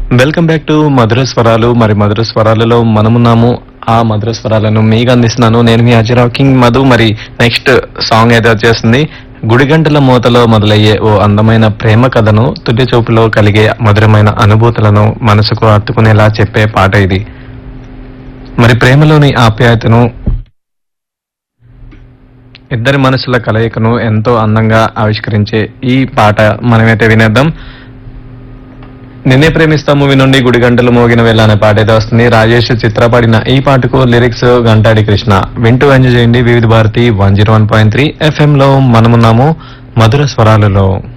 welcome back to మధుర స్వరాలు మరి మధుర స్వరాలలో మనమున్నాము ఆ మధుర స్వరాలను మీకు అందిస్తున్నాను నేను మీ అజరావ్ కింగ్ మధు మరి నెక్స్ట్ సాంగ్ ఏదో వచ్చేస్తుంది గుడిగంటల మూతలో మొదలయ్యే ఓ అందమైన ప్రేమ కథను తుది చూపులో కలిగే మధురమైన అనుభూతులను మనసుకు హత్తుకునేలా చెప్పే పాట ఇది మరి ప్రేమలోని ఆప్యాయతను ఇద్దరి మనసుల కలయికను ఎంతో అందంగా ఆవిష్కరించే ఈ పాట మనమైతే వినేద్దాం నిన్నే ప్రేమిస్తా మూవీ నుండి గుడిగంటలు మోగిన వేళ అనే పాట అయితే వస్తుంది రాజేష్ చిత్ర పాడిన ఈ పాటకు లిరిక్స్ గంటాడి కృష్ణ వింటూ ఎంజాయ్ చేయండి Vividh Bharati one zero one point three FM లో మనమున్నాము మధుర స్వరాలలో